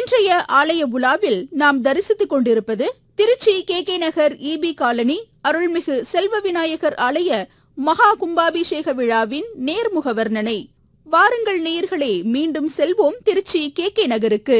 இன்றைய ஆலய உலாவில் நாம் தரிசித்துக் கொண்டிருப்பது Trichy K K Nagar E B colony அருள்மிகு செல்வ விநாயகர் ஆலய மகா கும்பாபிஷேக விழாவின் நேர்முக வர்ணனை வாருங்கள் நேயர்களே மீண்டும் செல்வோம் திருச்சி கே கே நகருக்கு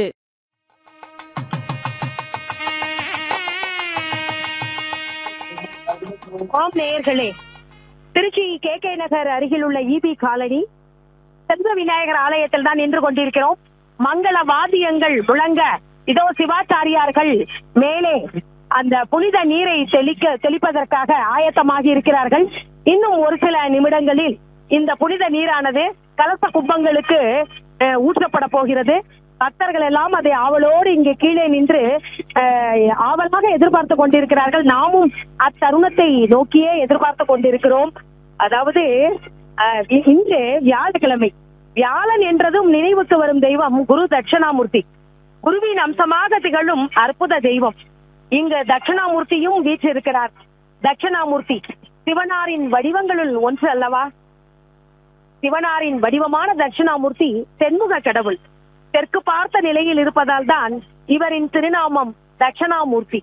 ஆம் நேயர்களே திருச்சி கே கே நகர் அருகில் உள்ள இபி காலனி செல்வ விநாயகர் ஆலயத்தில் தான் நின்று கொண்டிருக்கிறோம் மங்கள வாத்தியங்கள் முழங்க இதோ சிவாச்சாரியார்கள் மேலே அந்த புனித நீரை தெளிக்க தெளிப்பதற்காக ஆயத்தமாகி இருக்கிறார்கள் இன்னும் ஒரு சில நிமிடங்களில் இந்த புனித நீரானது கலச கும்பங்களுக்கு அஹ், ஊற்றப்பட போகிறது பக்தர்கள் எல்லாம் அதை ஆவலோடு இங்கே கீழே நின்று அஹ், ஆவலாக எதிர்பார்த்து கொண்டிருக்கிறார்கள் நாமும் அத்தருணத்தை நோக்கியே எதிர்பார்த்து கொண்டிருக்கிறோம் அதாவது அஹ், இ- இன்று வியாழக்கிழமை வியாழன் என்றதும் நினைவுக்கு வரும் தெய்வம் குரு தட்சிணாமூர்த்தி குருவின் அம்சமாக திகழும் அற்புத தெய்வம் இங்கு தட்சிணாமூர்த்தியும் வீற்றிருக்கிறார் தட்சிணாமூர்த்தி சிவனாரின் வடிவங்களுள் ஒன்று அல்லவா சிவனாரின் வடிவமான தட்சிணாமூர்த்தி தென்முக கடவுள் தெற்கு பார்த்த நிலையில் இருப்பதால் தான் இவரின் திருநாமம் தட்சிணாமூர்த்தி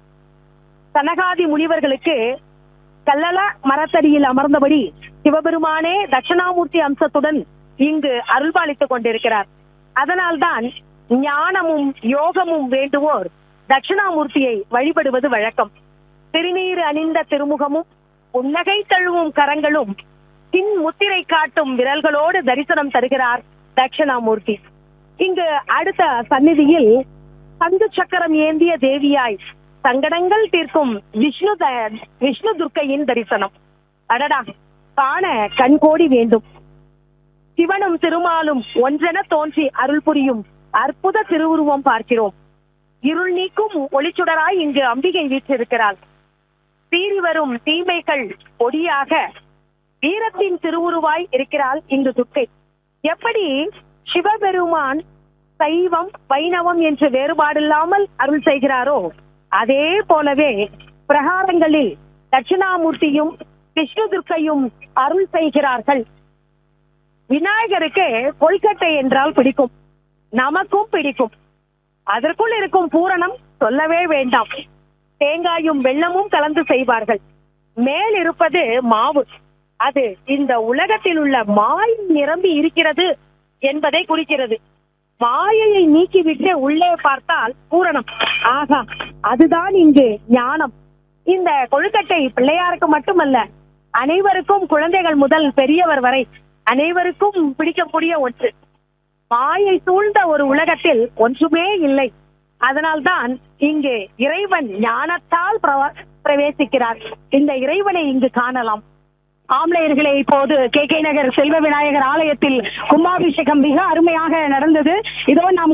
சனகாதி முனிவர்களுக்கு கல்லல மரத்தடியில் அமர்ந்தபடி சிவபெருமானே தட்சிணாமூர்த்தி அம்சத்துடன் இங்கு அருள்பாலித்துக் கொண்டிருக்கிறார் அதனால்தான் ஞானமும் யோகமும் வேண்டுவோர் தட்சிணாமூர்த்தியை வழிபடுவது வழக்கம் திருநீர் அணிந்த திருமுகமும் புன்னகை தழுவும் கரங்களும் பின் முத்திரை காட்டும் விரல்களோடு தரிசனம் தருகிறார் தட்சிணாமூர்த்தி இங்கு அடுத்த சந்நிதியில் சங்கு சக்கரம் ஏந்திய தேவியாய் சங்கடங்கள் தீர்க்கும் விஷ்ணு த- விஷ்ணு துர்க்கையின் தரிசனம் அடடா காண கண்கோடி வேண்டும் சிவனும் திருமாலும் ஒன்றென தோன்றி அருள் புரியும் அற்புத திருவுருவம் பார்க்கிறோம் இருள் நீக்கும் ஒளிச்சுடராய் இங்கு அம்பிகை வீற்றிருக்கிறாள் சீறி வரும் தீமைகள் பொடியாக வீரத்தின் திருவுருவாய் இருக்கிறாள் இங்கு துர்க்கை எப்படி சிவபெருமான் சைவம் வைணவம் என்று வேறுபாடில்லாமல் அருள் செய்கிறாரோ அதே போலவே பிரகாரங்களில் தட்சிணாமூர்த்தியும் விஷ்ணு துர்க்கையும் அருள் செய்கிறார்கள் விநாயகருக்கு கொல்கட்டை என்றால் பிடிக்கும் நமக்கும் பிடிக்கும் அதற்குள் இருக்கும் பூரணம் சொல்லவே வேண்டாம் தேங்காயும் வெள்ளமும் கலந்து செய்வார்கள் மேல் இருப்பது மாவு அது இந்த உலகத்தில் உள்ள மாய் நிரம்பி இருக்கிறது என்பதை குறிக்கிறது மாயையை நீக்கிவிட்டு உள்ளே பார்த்தால் பூரணம் ஆகா அதுதான் இங்கு ஞானம் இந்த கொழுக்கட்டை பிள்ளையாருக்கு மட்டுமல்ல அனைவருக்கும் குழந்தைகள் முதல் பெரியவர் வரை அனைவருக்கும் பிடிக்கக்கூடிய ஒன்று மாயை சூழ்ந்த ஒரு உலகத்தில் ஒன்றுமே இல்லை அதனால்தான் இங்கு இறைவன் ஞானத்தால் பிரவ- பிரவேசிக்கிறார் இந்த இறைவனை இங்கு காணலாம் ஆம்பளையர்களே இப்போது கே கே நகர் செல்வ விநாயகர் ஆலயத்தில் கும்பாபிஷேகம் மிக அருமையாக நடந்தது இதோ நாம்